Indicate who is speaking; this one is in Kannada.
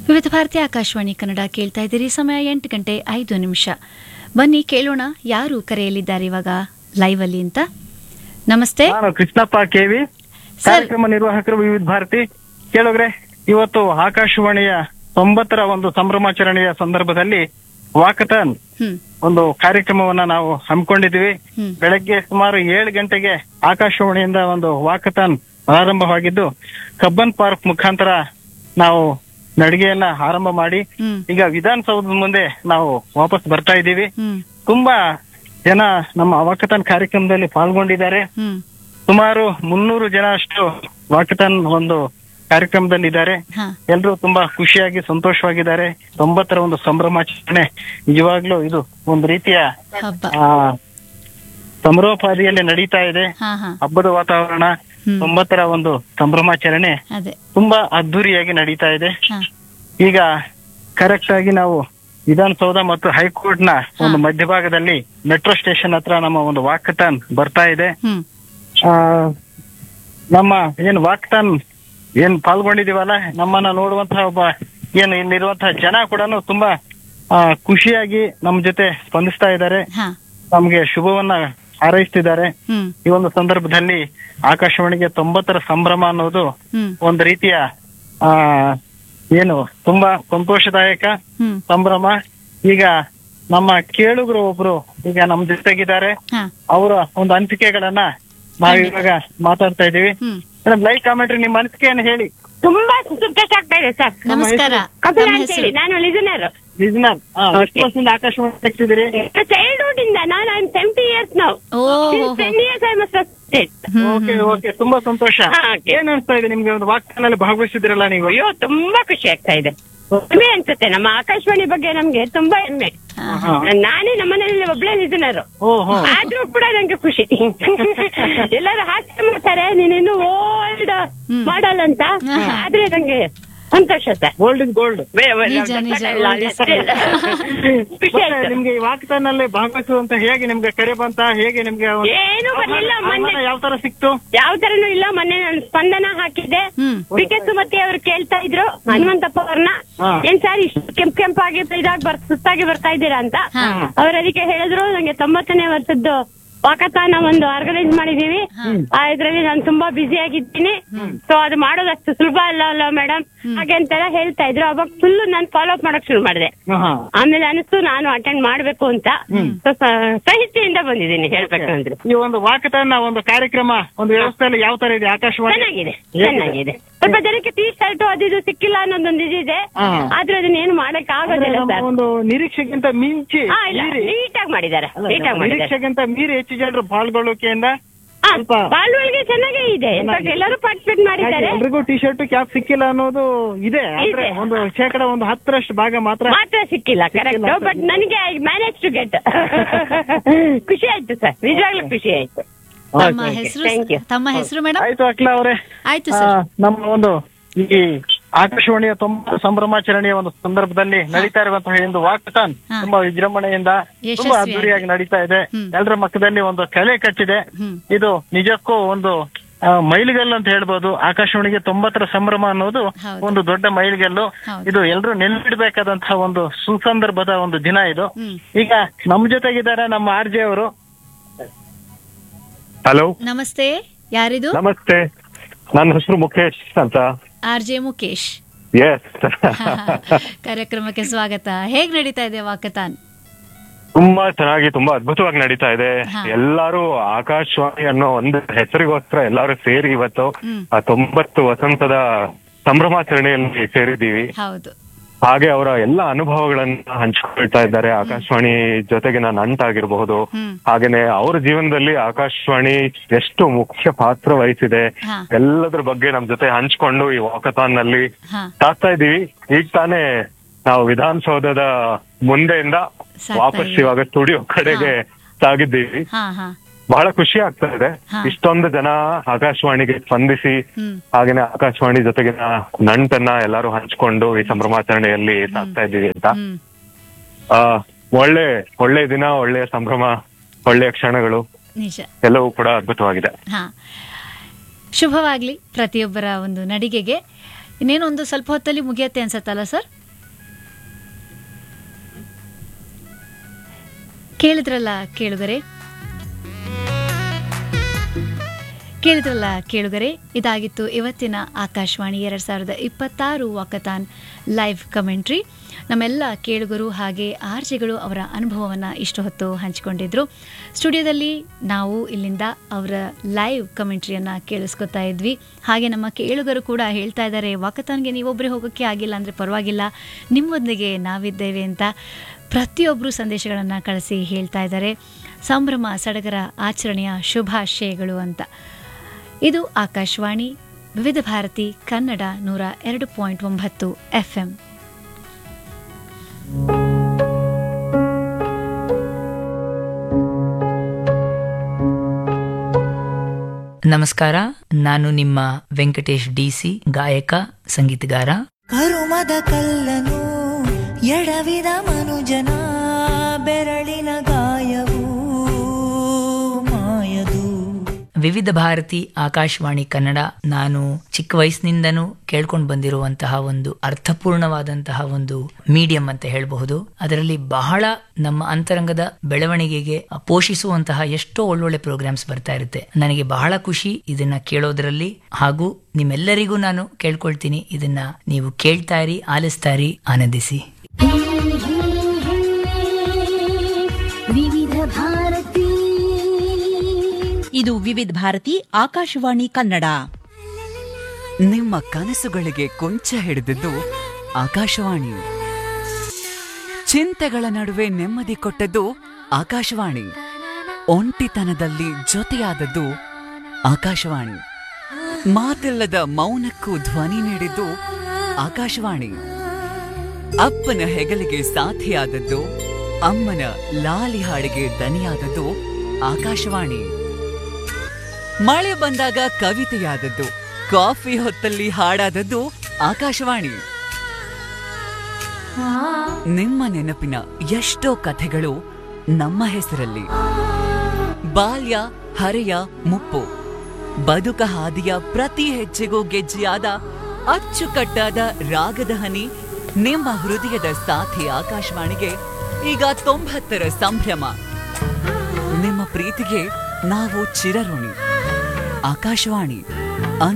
Speaker 1: ವಿವಿಧ ಭಾರತಿ ಆಕಾಶವಾಣಿ ಕನ್ನಡ ಕೇಳ್ತಾ ಇದ್ದೀರಿ ಸಮಯ ಎಂಟು ಗಂಟೆ ಐದು ನಿಮಿಷ ಬನ್ನಿ ಕೇಳೋಣ ಯಾರು ಕರೆಯಲಿದ್ದಾರೆ ಇವಾಗ ಲೈವ್ ಅಲ್ಲಿ ಅಂತ ನಮಸ್ತೆ
Speaker 2: ನಾನು ಕೃಷ್ಣಪ್ಪ ಕೆವಿ
Speaker 1: ಸರ್
Speaker 2: ಕಾರ್ಯಕ್ರಮ ನಿರ್ವಾಹಕರು ವಿವಿಧ ಭಾರತಿ ಕೇಳುಗ್ರೆ ಇವತ್ತು ಆಕಾಶವಾಣಿಯ ತೊಂಬತ್ತರ ಒಂದು ಸಂಭ್ರಮಾಚರಣೆಯ ಸಂದರ್ಭದಲ್ಲಿ ವಾಕಥಾನ್
Speaker 1: ಹ್ಮ್
Speaker 2: ಒಂದು ಕಾರ್ಯಕ್ರಮವನ್ನ ನಾವು ಹಮ್ಮಿಕೊಂಡಿದ್ವಿ
Speaker 1: ಹ್ಮ್
Speaker 2: ಬೆಳಗ್ಗೆ ಸುಮಾರು ಏಳು ಗಂಟೆಗೆ ಆಕಾಶವಾಣಿಯಿಂದ ಒಂದು ವಾಕಥಾನ್ ಪ್ರಾರಂಭವಾಗಿದ್ದು ಕಬ್ಬನ್ ಪಾರ್ಕ್ ಮುಖಾಂತರ ನಾವು ನಡಿಗೆಯನ್ನ ಆರಂಭ ಮಾಡಿ
Speaker 1: ಹ್ಮ್
Speaker 2: ಈಗ ವಿಧಾನಸೌಧದ ಮುಂದೆ ನಾವು ವಾಪಸ್ ಬರ್ತಾ ಇದ್ದೀವಿ
Speaker 1: ಹ್ಮ್
Speaker 2: ತುಂಬಾ ಜನ ನಮ್ಮ ವಾಕಥಾನ್ ಕಾರ್ಯಕ್ರಮದಲ್ಲಿ ಪಾಲ್ಗೊಂಡಿದ್ದಾರೆ
Speaker 1: ಹ್ಮ್
Speaker 2: ಸುಮಾರು ಮುನ್ನೂರು ಜನ ಅಷ್ಟು ವಾಕಥಾನ್ ಒಂದು ಕಾರ್ಯಕ್ರಮದಲ್ಲಿ ಇದ್ದಾರೆ
Speaker 1: ಹಾ
Speaker 2: ಎಲ್ರು ತುಂಬಾ ಖುಷಿಯಾಗಿ ಸಂತೋಷವಾಗಿದ್ದಾರೆ ತೊಂಬತ್ತರ ಒಂದು ಸಂಭ್ರಮಾಚರಣೆ ನಿಜವಾಗ್ಲೂ ಇದು ಒಂದು ರೀತಿಯ
Speaker 1: ಹಬ್ಬ
Speaker 2: ಆ ಸಮರೋಪಾದಿಯಲ್ಲಿ ನಡೀತಾ ಇದೆ
Speaker 1: ಹಾ ಹಾ
Speaker 2: ಹಬ್ಬದ ವಾತಾವರಣ
Speaker 1: ಹ್ಮ್
Speaker 2: ತೊಂಬತ್ತರ ಒಂದು ಸಂಭ್ರಮಾಚರಣೆ
Speaker 1: ಅದೇ
Speaker 2: ತುಂಬಾ ಅದ್ದೂರಿಯಾಗಿ ನಡೀತಾ ಇದೆ
Speaker 1: ಹಾ
Speaker 2: ಈಗ ಕರೆಕ್ಟ್ ಆಗಿ ನಾವು ವಿಧಾನಸೌಧ ಮತ್ತು ಹೈಕೋರ್ಟ್ ನ ಒಂದು ಮಧ್ಯಭಾಗದಲ್ಲಿ ಮೆಟ್ರೋ ಸ್ಟೇಷನ್ ಹತ್ರ ನಮ್ಮ ಒಂದು ವಾಕಥಾನ್ ಬರ್ತಾ ಇದೆ
Speaker 1: ಹ್ಮ್
Speaker 2: ಆ, ನಮ್ಮ ಏನ್ ವಾಕ್ತಾನ್ ಏನ್ ಪಾಲ್ಗೊಂಡಿದೀವಲ್ಲ ನಮ್ಮನ್ನ ನೋಡುವಂತಹ ಒಬ್ಬ ಏನು ಇಲ್ಲಿರುವಂತಹ ಜನ ಕೂಡ ತುಂಬಾ ಆ, ಖುಷಿಯಾಗಿ ನಮ್ಮ ಜೊತೆ ಸ್ಪಂದಿಸ್ತಾ ಇದ್ದಾರೆ
Speaker 1: ಹಾ
Speaker 2: ನಮ್ಗೆ ಶುಭವನ್ನ ಹಾರೈಸ್ತಿದ್ದಾರೆ
Speaker 1: ಹ್ಮ್
Speaker 2: ಈ ಒಂದು ಸಂದರ್ಭದಲ್ಲಿ ಆಕಾಶವಾಣಿಗೆ ತೊಂಬತ್ತರ ಸಂಭ್ರಮ ಅನ್ನೋದು
Speaker 1: ಹ್ಮ್
Speaker 2: ಒಂದು ರೀತಿಯ ಆ ಏನು ತುಂಬಾ ಸಂತೋಷದಾಯಕ
Speaker 1: ಹ್ಮ್
Speaker 2: ಸಂಭ್ರಮ ಈಗ ನಮ್ಮ ಕೇಳುಗರು ಒಬ್ರು ಈಗ ನಮ್ ಜೊತೆಗಿದ್ದಾರೆ
Speaker 1: ಹಾ
Speaker 2: ಅವರ ಒಂದು ಅನಿಸಿಕೆಗಳನ್ನ ನಾವಿವಾಗ ಮಾತಾಡ್ತಾ ಇದೀವಿ
Speaker 1: ಹ್ಮ್
Speaker 2: ಮೇಡಮ್ ಲೈಕ್ ಕಾಮೆಂಟ್ರಿ ನಿಮ್ಮ ಅನಿಸಿಕೆಯನ್ನು ಹೇಳಿ
Speaker 3: ತುಂಬಾ ಸಂತೋಷ ಆಗ್ತಾ ಇದೆ ಸರ್
Speaker 1: ನಮಸ್ಕಾರ
Speaker 3: ಕಪಿಲ
Speaker 1: ನಮ್ಮ
Speaker 3: ಅಂತ ಹೇಳಿ
Speaker 1: ಹೆಸರು
Speaker 3: ನಾನು ಲಿಸನರ್
Speaker 2: ಲಿಸ್ನರ್ ಎಷ್ಟು ವರ್ಷದಿಂದ ಆಕಾಶವಾಣಿ ತೆಗ್ತಿದ್ದೀರಿ
Speaker 3: ಚೈಲ್ಡ್ಹುಡ್ ಇಂದ ನಾನು ಐ ಸೆವೆಂಟಿ ಇಯರ್ಸ್ ನಾವು
Speaker 1: ಓ ಹೋ, ಹೋ.
Speaker 3: Ten years I must
Speaker 1: hmm,
Speaker 2: okay
Speaker 1: hmm,
Speaker 2: okay ತುಂಬಾ ಸಂತೋಷ
Speaker 3: ಹಾ, okay.
Speaker 2: ಏನ್ ಅನ್ಸ್ತಾ ಇದೆ ನಿಮ್ಗೆ ಒಂದು ವಾಕ್ನಲ್ಲಿ ಭಾಗವಹಿಸಿದಿರಲ್ಲ ನೀವು
Speaker 3: ಅಯ್ಯೋ ತುಂಬಾ ಖುಷಿ ಆಗ್ತಾ ಇದೆ ಹೆಮ್ಮೆ ಅನ್ಸುತ್ತೆ ನಮ್ಮ ಆಕಾಶವಾಣಿ ಬಗ್ಗೆ ನಮ್ಗೆ ತುಂಬಾ ಹೆಮ್ಮೆ
Speaker 1: ಹಾ,
Speaker 2: ಹಾ.
Speaker 3: ನಾನೇ ನಮ್ಮ ಮನೆಯಲ್ಲಿ ಒಬ್ಳೆ ಲಿಸನರ್
Speaker 2: ಓ ಹೋ
Speaker 3: ಆದ್ರೂ ಕೂಡ ನಂಗೆ ಖುಷಿ ಎಲ್ಲರೂ ಹಾಸ್ಯ ಮಾಡ್ತಾರೆ ನೀನಿನ್ನು ಓಲ್ಡ್
Speaker 1: ಹ್ಮ್.
Speaker 3: ಮಾಡಲ್ ಅಂತ
Speaker 1: ಹಾ.
Speaker 3: ಆದ್ರೆ ನಂಗೆ ಸಂತೋಷ ಸರ್
Speaker 2: ಗೋಲ್ಡ್ ಇಸ್ ಗೋಲ್ಡ್
Speaker 1: ನಿಜ, ನಿಜ, old is gold.
Speaker 3: ಖುಷಿ ಆಯ್ತು
Speaker 2: ನಿಮ್ಗೆ ಈ ವಾಕ್ತಾನಲ್ಲಿ ಭಾಗವಹಿಸುವಂತ ಹೇಗೆ ನಿಮ್ಗೆ ಕರೆ ಬಂತ ಹೇಗೆ ನಿಮ್ಗೆ ಒಂದು-
Speaker 3: ಏನು ಬರ್ಲಿಲ್ಲ ಮೊನ್ನೆ
Speaker 2: ಆಹ್ವಾನ ಯಾವ ತರ ಸಿಕ್ತು
Speaker 3: ಯಾವ ತರನು ಇಲ್ಲ ಮೊನ್ನೆ ನಾನು ಸ್ಪಂದನ ಹಾಕಿದ್ದೆ
Speaker 1: ಹ್ಮ್
Speaker 3: ಪಿ ಕೆ ಸುಮತಿ ಅವ್ರು ಕೇಳ್ತಾ ಇದ್ರು ಹನುಮಂತಪ್ಪ ಅವ್ರನ್ನ
Speaker 2: ಹಾ.
Speaker 3: ಏನ್ ಸರ್ ಇಷ್ಟು ಕೆಂಪ್ ಕೆಂಪಾಗಿ ಇದಾಗಿ ಬರ್ ಸುಸ್ತಾಗಿ ಬರ್ತಾ ಇದ್ದೀರಾ ಅಂತ
Speaker 1: ಹಾ.
Speaker 3: ಅವ್ರ ಅದಕ್ಕೆ ಹೇಳಿದ್ರು ನಂಗೆ ತೊಂಬತ್ತನೇ ವರ್ಷದ್ದು ವಾಕಥಾನ ಒಂದು ಆರ್ಗನೈಸ್ ಮಾಡಿದೀವಿ ಆ ಇದ್ರಲ್ಲಿ ನಾನು ತುಂಬಾ ಬ್ಯುಸಿ ಆಗಿದ್ದೀನಿ ಸೊ ಅದು ಮಾಡೋದು ಅಷ್ಟು ಸುಲಭ ಅಲ್ಲ ಅಲ್ಲ ಮೇಡಮ್ ಹಾಗೆ ಅಂತೆಲ್ಲ ಹೇಳ್ತಾ ಇದ್ರು ಅವಾಗ ಫುಲ್ ನಾನು ಫಾಲೋ ಅಪ್ ಮಾಡಕ್ ಶುರು ಮಾಡಿದೆ
Speaker 2: ಹಾ
Speaker 3: ಆಮೇಲೆ ಅನಿಸ್ತು ನಾನು ಅಟೆಂಡ್ ಮಾಡ್ಬೇಕು ಅಂತ ಸೊ ಸಾಹಿತ್ಯದಿಂದ ಬಂದಿದ್ದೀನಿ ಹೇಳ್ಬೇಕಂದ್ರೆ
Speaker 2: ಈ ಒಂದು ವಾಕತಾನ ಒಂದು ಕಾರ್ಯಕ್ರಮ ಒಂದು ವ್ಯವಸ್ಥೆಯಲ್ಲಿ ಯಾವ ತರ ಇದೆ ಆಕಾಶವಾಣಿ
Speaker 3: ಚೆನ್ನಾಗಿದೆ ಚೆನ್ನಾಗಿದೆ ಸ್ವಲ್ಪ ಜನಕ್ಕೆ ಟೀ ಶರ್ಟ್ ಅದು ಇದು ಸಿಕ್ಕಿಲ್ಲ ಅನ್ನೋದೊಂದು ಇದಿದೆ
Speaker 2: ಹಾ.
Speaker 3: ಆದ್ರೆ ಅದನ್ನ ಏನು ಮಾಡಕ್
Speaker 2: ಅಂದ್ರೆ
Speaker 3: ಆಗೋದಿಲ್ಲ
Speaker 2: ನಮ್ಮ
Speaker 3: ಸರ್
Speaker 2: ಒಂದು ನಿರೀಕ್ಷೆಗಿಂತ ಮಿಂಚಿ
Speaker 3: ಹಾ ಇಲ್ಲ
Speaker 2: ಮೀರಿ
Speaker 3: ನೀಟಾಗಿ ಮಾಡಿದ್ದಾರೆ
Speaker 2: ಅಲ್ಲ,
Speaker 3: ನೀಟಾಗಿ ಮಾಡಿದ್ದಾರೆ
Speaker 2: ನಿರೀಕ್ಷೆಗಿಂತ ಮೀರಿ ಹೆಚ್ಚು ಜನರು ಪಾಲ್ಗೊಳ್ಳುವಿಕೆಯಿಂದ
Speaker 3: ಹಾ,
Speaker 2: ಸ್ವಲ್ಪ
Speaker 3: ಬಾಲ್ವಳ್ಗೆ ಚೆನ್ನಾಗೇ ಇದೆ In fact, ಎಲ್ಲರೂ ಪಾರ್ಟಿಸಿಪೇಟ್ ಮಾಡಿದ್ದಾರೆ
Speaker 2: ಎಲ್ರಿಗೂ ಟಿ ಶರ್ಟ್ ಕ್ಯಾಪ್ ಸಿಕ್ಕಿಲ್ಲ ಅನ್ನೋದು ಇದೆ ಆದ್ರೆ
Speaker 3: ಇದೆ.
Speaker 2: ಒಂದು ಶೇಕಡ ಒಂದು ಹತ್ತರಷ್ಟು ಭಾಗ ಮಾತ್ರ
Speaker 3: ಮಾತ್ರ ಸಿಕ್ಕಿಲ್ಲ ಕರೆಕ್ಟ್
Speaker 2: ಸಿಕ್ಕಿಲ್ಲ.
Speaker 3: ಬಟ್ ನನಗೆ ಐ ಮ್ಯಾನೇಜ್ ಟು ಗೆಟ್ ಖುಷಿ ಆಯ್ತು ಸರ್ ನಿಜವಾಗ್ಲೂ ಖುಷಿ ಆಯ್ತು
Speaker 1: ತಮ್ಮ
Speaker 2: Okay, okay.
Speaker 1: ಹೆಸರು
Speaker 3: Thank you.
Speaker 1: ತಮ್ಮ ಹೆಸರು ಮೇಡಮ್
Speaker 2: ಆಯ್ತು ಅಕ್ಲಾ ಅವರೇ
Speaker 1: ಆಯ್ತು
Speaker 2: ಆ,
Speaker 1: ಸರ್
Speaker 2: ನಮ್ಮ ಒಂದು ಈ ಆಕಾಶವಾಣಿಯ ತೊಂಬತ್ತು ಸಂಭ್ರಮಾಚರಣೆಯ ಒಂದು ಸಂದರ್ಭದಲ್ಲಿ ನಡೀತಾ ಇರುವಂತಹ ಈ ಒಂದು ವಾಕಥಾನ್
Speaker 1: ಹಾ.
Speaker 2: ತುಂಬಾ ವಿಜೃಂಭಣೆಯಿಂದ ತುಂಬಾ
Speaker 1: ಯಶಸ್ವಿಯಾಗಿ.
Speaker 2: ಅದ್ದೂರಿಯಾಗಿ ನಡೀತಾ ಇದೆ
Speaker 1: ಹ್ಮ್.
Speaker 2: ಎಲ್ಲರ ಮಕ್ಕದಲ್ಲಿ ಒಂದು ಕಲೆ ಕಟ್ಟಿದೆ
Speaker 1: ಹ್ಮ್
Speaker 2: ಇದು ನಿಜಕ್ಕೂ ಒಂದು ಆ, ಮೈಲಿಗಲ್ಲು ಅಂತ ಹೇಳ್ಬೋದು ಆಕಾಶವಾಣಿಗೆ ತೊಂಬತ್ತರ ಸಂಭ್ರಮ ಅನ್ನೋದು
Speaker 1: ಹೌದು.
Speaker 2: ಒಂದು ದೊಡ್ಡ ಮೈಲಿಗಲ್ಲು
Speaker 1: ಹೌದು.
Speaker 2: ಇದು ಎಲ್ಲರೂ ನೆನ್ಪಿಡ್ಬೇಕಾದಂತಹ ಒಂದು ಸುಸಂದರ್ಭದ ಒಂದು ದಿನ ಇದು
Speaker 1: ಹ್ಮ್
Speaker 2: ಈಗ ನಮ್ ಜೊತೆಗಿದ್ದಾರೆ ನಮ್ಮ ಆರ್ ಜೆ ಅವರು
Speaker 4: ಹಲೋ
Speaker 1: ನಮಸ್ತೆ ಯಾರಿದು
Speaker 4: ನಮಸ್ತೆ ನನ್ನ ಹೆಸರು ಮುಖೇಶ್ ಅಂತ
Speaker 1: ಆರ್ ಜೆ ಮುಖೇಶ್
Speaker 4: ಎಸ್
Speaker 1: ಕಾರ್ಯಕ್ರಮಕ್ಕೆ ಸ್ವಾಗತ ಹೇಗ್ ನಡೀತಾ ಇದೆ ವಾಕತಾನ್
Speaker 4: ತುಂಬಾ ಚೆನ್ನಾಗಿ ತುಂಬಾ ಅದ್ಭುತವಾಗಿ ನಡೀತಾ ಇದೆ
Speaker 1: ಹಾ.
Speaker 4: ಎಲ್ಲರೂ ಆಕಾಶವಾಣಿ ಅನ್ನೋ ಒಂದು ಹೆಸರಿಗೋಸ್ಕರ ಎಲ್ಲರೂ ಸೇರಿ ಇವತ್ತು
Speaker 1: ಹ್ಮ್.
Speaker 4: ಆ ತೊಂಬತ್ತು ವಸಂತದ ಸಂಭ್ರಮಾಚರಣೆಯಲ್ಲಿ ಸೇರಿದ್ದೀವಿ
Speaker 1: ಹೌದು
Speaker 4: ಹಾಗೆ ಅವರ ಎಲ್ಲ ಅನುಭವಗಳನ್ನ ಹಂಚಿಕೊಳ್ತಾ ಇದ್ದಾರೆ ಆಕಾಶವಾಣಿ ಜೊತೆಗೆ ನಾನು ನಂಟಾಗಿರಬಹುದು
Speaker 1: ಹ್ಮ್
Speaker 4: ಹಾಗೇನೆ ಅವ್ರ ಜೀವನದಲ್ಲಿ ಆಕಾಶವಾಣಿ ಎಷ್ಟು ಮುಖ್ಯ ಪಾತ್ರ ವಹಿಸಿದೆ
Speaker 1: ಹಾ.
Speaker 4: ಎಲ್ಲದ್ರ ಬಗ್ಗೆ ನಮ್ ಜೊತೆ ಹಂಚ್ಕೊಂಡು ಈ ವಾಕಥಾನ್ ನಲ್ಲಿ
Speaker 1: ಹಾ
Speaker 4: ಸಾಕ್ತಾ ಇದೀವಿ ಈಗ ತಾನೇ ನಾವು ವಿಧಾನಸೌಧದ ಮುಂದೆಯಿಂದ
Speaker 1: ಸಾಗ್ತಾ
Speaker 4: ವಾಪಸ್
Speaker 1: ಇದೀವಿ.
Speaker 4: ಇವಾಗ ಸ್ಟುಡಿಯೋ ಕಡೆಗೆ ಸಾಗಿದ್ದೀವಿ
Speaker 1: ಹಾ ಹಾ
Speaker 4: ಬಹಳ ಖುಷಿ ಆಗ್ತಾ ಇದೆ
Speaker 1: ಹಾ.
Speaker 4: ಇಷ್ಟೊಂದು ಜನ ಆಕಾಶವಾಣಿಗೆ ಸ್ಪಂದಿಸಿ
Speaker 1: ಹ್ಮ್
Speaker 4: ಹಾಗೇನೆ ಆಕಾಶವಾಣಿ ಜೊತೆಗಿನ ನಂಟನ್ನ ಎಲ್ಲರೂ ಹಂಚ್ಕೊಂಡು ಈ ಸಂಭ್ರಮಾಚರಣೆಯಲ್ಲಿ ಸಾಕ್ತಾ ಇದ್ದೀವಿ ಅಂತ
Speaker 1: ಹ್ಮ್
Speaker 4: ಆ ಒಳ್ಳೆ ಒಳ್ಳೆ ದಿನ ಒಳ್ಳೆಯ ಸಂಭ್ರಮ ಒಳ್ಳೆಯ ಕ್ಷಣಗಳು
Speaker 1: ನಿಜ
Speaker 4: ಎಲ್ಲವೂ ಕೂಡ ಅದ್ಭುತವಾಗಿದೆ
Speaker 1: ಹಾ ಶುಭವಾಗ್ಲಿ ಪ್ರತಿಯೊಬ್ಬರ ಒಂದು ನಡಿಗೆಗೆ ಇನ್ನೇನು ಒಂದು ಸ್ವಲ್ಪ ಹೊತ್ತಲ್ಲಿ ಮುಗಿಯತ್ತೆ ಅನ್ಸತ್ತಲ್ಲ ಸರ್ ಕೇಳಿದ್ರಲ್ಲ ಕೇಳುಗರೆ ಕೇಳಿದ್ರಲ್ಲ ಕೇಳುಗರೆ ಇದಾಗಿತ್ತು ಇವತ್ತಿನ ಆಕಾಶವಾಣಿ ಎರಡ್ ಸಾವಿರದ ಇಪ್ಪತ್ತಾರು ವಾಕತಾನ್ ಲೈವ್ ಕಮೆಂಟ್ರಿ ನಮ್ಮೆಲ್ಲ ಕೇಳುಗರು ಹಾಗೆ ಆರ್ಜೆಗಳು ಅವರ ಅನುಭವವನ್ನು ಇಷ್ಟು ಹೊತ್ತು ಹಂಚಿಕೊಂಡಿದ್ರು ಸ್ಟುಡಿಯೋದಲ್ಲಿ ನಾವು ಇಲ್ಲಿಂದ ಅವರ ಲೈವ್ ಕಮೆಂಟ್ರಿಯನ್ನು ಕೇಳಿಸ್ಕೊತಾ ಇದ್ವಿ ಹಾಗೆ ನಮ್ಮ ಕೇಳುಗರು ಕೂಡ ಹೇಳ್ತಾ ಇದ್ದಾರೆ ವಾಕತಾನ್ಗೆ ನೀವೊಬ್ಬರೇ ಹೋಗೋಕ್ಕೆ ಆಗಿಲ್ಲ ಅಂದರೆ ಪರವಾಗಿಲ್ಲ ನಿಮ್ಮೊಂದಿಗೆ ನಾವಿದ್ದೇವೆ ಅಂತ ಪ್ರತಿಯೊಬ್ಬರು ಸಂದೇಶಗಳನ್ನು ಕಳಿಸಿ ಹೇಳ್ತಾ ಇದ್ದಾರೆ ಸಂಭ್ರಮ ಸಡಗರ ಆಚರಣೆಯ ಶುಭಾಶಯಗಳು ಅಂತ ಇದು ಆಕಾಶವಾಣಿ ವಿವಿಧ ಭಾರತಿ ಕನ್ನಡ ನೂರ ಎರಡು ಪಾಯಿಂಟ್ ಒಂಬತ್ತು ಎಫ್ಎಂ
Speaker 5: ನಮಸ್ಕಾರ ನಾನು ನಿಮ್ಮ ವೆಂಕಟೇಶ್ ಡಿಸಿ ಗಾಯಕ ಸಂಗೀತಗಾರ
Speaker 6: ಕರುಮದ ಕಲ್ಲನು ಎಡವಿದ ಮನುಜನ ಬೆರಳಿನ ಗಾಯವು ಮಾಯದು
Speaker 5: ವಿವಿಧ ಭಾರತಿ ಆಕಾಶವಾಣಿ ಕನ್ನಡ ನಾನು ಚಿಕ್ಕ ವಯಸ್ಸಿನಿಂದನೂ ಕೇಳ್ಕೊಂಡು ಬಂದಿರುವಂತಹ ಒಂದು ಅರ್ಥಪೂರ್ಣವಾದಂತಹ ಒಂದು ಮೀಡಿಯಂ ಅಂತ ಹೇಳಬಹುದು ಅದರಲ್ಲಿ ಬಹಳ ನಮ್ಮ ಅಂತರಂಗದ ಬೆಳವಣಿಗೆಗೆ ಪೋಷಿಸುವಂತಹ ಎಷ್ಟೋ ಒಳ್ಳೊಳ್ಳೆ ಪ್ರೋಗ್ರಾಮ್ಸ್ ಬರ್ತಾ ಇರುತ್ತೆ ನನಗೆ ಬಹಳ ಖುಷಿ ಇದನ್ನ ಕೇಳೋದ್ರಲ್ಲಿ ಹಾಗೂ ನಿಮ್ಮೆಲ್ಲರಿಗೂ ನಾನು ಕೇಳ್ಕೊಳ್ತೀನಿ ಇದನ್ನ ನೀವು ಕೇಳ್ತಾ ಇರಿ ಆಲಿಸ್ತಾ ಇರಿ ಆನಂದಿಸಿ
Speaker 7: ವಿವಿಧ ಭಾರತಿ
Speaker 8: ಇದು ವಿವಿಧ ಭಾರತಿ ಆಕಾಶವಾಣಿ ಕನ್ನಡ
Speaker 9: ನಿಮ್ಮ ಕನಸುಗಳಿಗೆ ಕೊಂಚ ಹಿಡಿದಿದ್ದು ಆಕಾಶವಾಣಿ ಚಿಂತೆಗಳ ನಡುವೆ ನೆಮ್ಮದಿ ಕೊಟ್ಟದ್ದು ಆಕಾಶವಾಣಿ ಒಂಟಿತನದಲ್ಲಿ ಜೊತೆಯಾದದ್ದು ಆಕಾಶವಾಣಿ ಮಾತಿಲ್ಲದ ಮೌನಕ್ಕೂ ಧ್ವನಿ ನೀಡಿದ್ದು ಆಕಾಶವಾಣಿ ಅಪ್ಪನ ಹೆಗಲಿಗೆ ಸಾಥಿಯಾದದ್ದು ಅಮ್ಮನ ಲಾಲಿ ಹಾಡಿಗೆ ದನಿಯಾದದ್ದು ಆಕಾಶವಾಣಿ ಮಳೆ ಬಂದಾಗ ಕವಿತೆಯಾದದ್ದು ಕಾಫಿ ಹೊತ್ತಲ್ಲಿ ಹಾಡಾದದ್ದು ಆಕಾಶವಾಣಿ ನಿಮ್ಮ ನೆನಪಿನ ಎಷ್ಟೋ ಕಥೆಗಳು ನಮ್ಮ ಹೆಸರಲ್ಲಿ ಬಾಲ್ಯ ಹರೆಯ ಮುಪ್ಪು ಬದುಕ ಹಾದಿಯ ಪ್ರತಿ ಹೆಜ್ಜೆಗೂ ಗೆಜ್ಜೆಯಾದ ಅಚ್ಚುಕಟ್ಟಾದ ರಾಗದ ಹನಿ ನಿಮ್ಮ ಹೃದಯದ ಸಾಥಿ ಆಕಾಶವಾಣಿಗೆ ಈಗ ತೊಂಬತ್ತರ ಸಂಭ್ರಮ ನಿಮ್ಮ ಪ್ರೀತಿಗೆ ನಾವು ಚಿರಋಣಿ ಆಕಾಶವಾಣಿ